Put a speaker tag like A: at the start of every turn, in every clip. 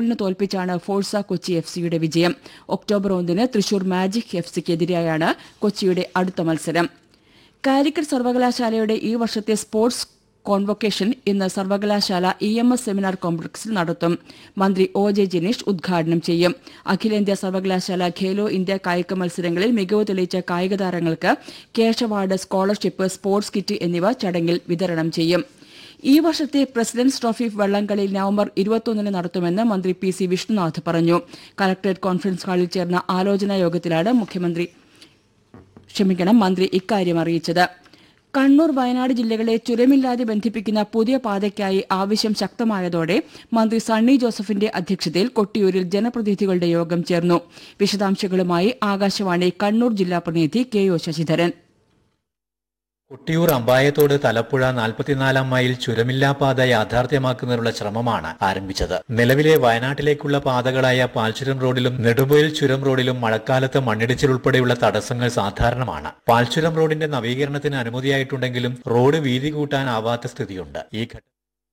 A: ഗോളിന് തോൽപ്പിച്ചാണ് Forca Kochi F സിയുടെ വിജയം ഒക്ടോബർ ഒന്നിന് തൃശൂർ മാജിക് എഫ് സിക്കെതിരെയാണ് കൊച്ചിയുടെ അടുത്ത മത്സരം കാലിക്കറ്റ് സർവകലാശാലയുടെ ഈ വർഷത്തെ സ്പോർട്സ് കോൺവൊക്കേഷൻ ഇന്ന് സർവകലാശാല ഇ എം എസ് സെമിനാർ കോംപ്ലക്സിൽ നടത്തും മന്ത്രി ഒ ജെ ജിനീഷ് ഉദ്ഘാടനം ചെയ്യും അഖിലേന്ത്യാ സർവകലാശാല ഖേലോ ഇന്ത്യ കായിക മത്സരങ്ങളിൽ മികവ് തെളിയിച്ച കായിക താരങ്ങൾക്ക് cash award scholarship sports kit എന്നിവ ചടങ്ങിൽ വിതരണം ചെയ്യും ഈ വർഷത്തെ പ്രസിഡന്റ്സ് ട്രോഫി വള്ളംകളി നവംബർ ഇരുപത്തൊന്നിന് നടത്തുമെന്ന് മന്ത്രി പി സി വിഷ്ണുനാഥ് പറഞ്ഞു കലക്ടറേറ്റ് കോൺഫറൻസ് ഹാളിൽ ചേർന്ന ആലോചനാ യോഗത്തിലാണ് മുഖ്യമന്ത്രി ക്ഷമിക്കണം മന്ത്രി ഇക്കാര്യം അറിയിച്ചത് കണ്ണൂർ വയനാട് ജില്ലകളെ ചുരമില്ലാതെ ബന്ധിപ്പിക്കുന്ന പുതിയ പാതയ്ക്കായി ആവശ്യം ശക്തമായതോടെ മന്ത്രി സണ്ണി ജോസഫിന്റെ അധ്യക്ഷതയിൽ കൊട്ടിയൂരിൽ ജനപ്രതിനിധികളുടെ യോഗം ചേർന്നു വിശദാംശങ്ങളുമായി ആകാശവാണി കണ്ണൂർ ജില്ലാ പ്രതിനിധി കെ ഒ ശശിധരൻ
B: കൊട്ടിയൂർ അമ്പായത്തോട് തലപ്പുഴ നാൽപ്പത്തിനാലാം മൈൽ ചുരമില്ലാ പാത യാഥാർത്ഥ്യമാക്കുന്നതിനുള്ള ശ്രമമാണ് ആരംഭിച്ചത് നിലവിലെ വയനാട്ടിലേക്കുള്ള പാതകളായ പാൽച്ചുരം റോഡിലും നെടുമ്പൊയിൽ ചുരം റോഡിലും മഴക്കാലത്ത് മണ്ണിടിച്ചിൽ ഉൾപ്പെടെയുള്ള തടസ്സങ്ങൾ സാധാരണമാണ് പാൽച്ചുരം റോഡിന്റെ നവീകരണത്തിന് അനുമതിയായിട്ടുണ്ടെങ്കിലും റോഡ് വീതി കൂട്ടാനാവാത്ത സ്ഥിതിയുണ്ട് ഈ ഘട്ട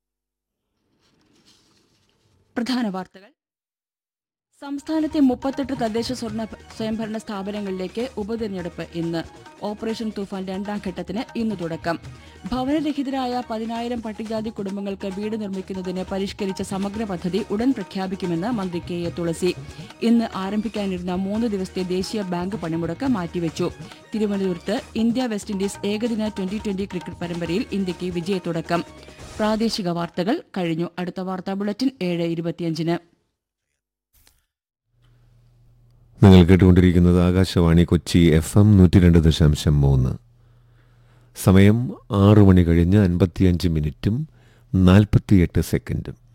A: പ്രധാന വാർത്തകൾ സംസ്ഥാനത്തെ മുപ്പത്തെട്ട് തദ്ദേശ സ്വർണ്ണ സ്വയംഭരണ സ്ഥാപനങ്ങളിലേക്ക് ഉപതെരഞ്ഞെടുപ്പ് ഇന്ന് ഓപ്പറേഷൻ തൂഫാൻ രണ്ടാം ഘട്ടത്തിന് ഇന്ന് തുടക്കം ഭവനരഹിതരായ പതിനായിരം പട്ടികജാതി കുടുംബങ്ങൾക്ക് വീട് നിർമ്മിക്കുന്നതിന് പരിഷ്കരിച്ച സമഗ്ര പദ്ധതി ഉടൻ പ്രഖ്യാപിക്കുമെന്ന് മന്ത്രി കെ എ തുളസി ഇന്ന് ആരംഭിക്കാനിരുന്ന മൂന്ന് ദിവസത്തെ ദേശീയ ബാങ്ക് പണിമുടക്ക് മാറ്റിവെച്ചു തിരുവനന്തപുരത്ത് ഇന്ത്യ വെസ്റ്റ് ഇൻഡീസ് ഏകദിന ട്വന്റി ട്വന്റി ക്രിക്കറ്റ് പരമ്പരയിൽ ഇന്ത്യയ്ക്ക് വിജയത്തുടക്കം പ്രാദേശിക വാർത്തകൾ കഴിഞ്ഞു അടുത്ത വാർത്താ ബുള്ളറ്റിൻ ഏഴ് ഇരുപത്തിയഞ്ചിന്
C: നിങ്ങൾ കേട്ടുകൊണ്ടിരിക്കുന്നത് ആകാശവാണി കൊച്ചി എഫ് എം നൂറ്റി രണ്ട് ദശാംശം മൂന്ന് സമയം ആറു മണി കഴിഞ്ഞ് അൻപത്തിയഞ്ച് മിനിറ്റും നാൽപ്പത്തിയെട്ട് സെക്കൻഡും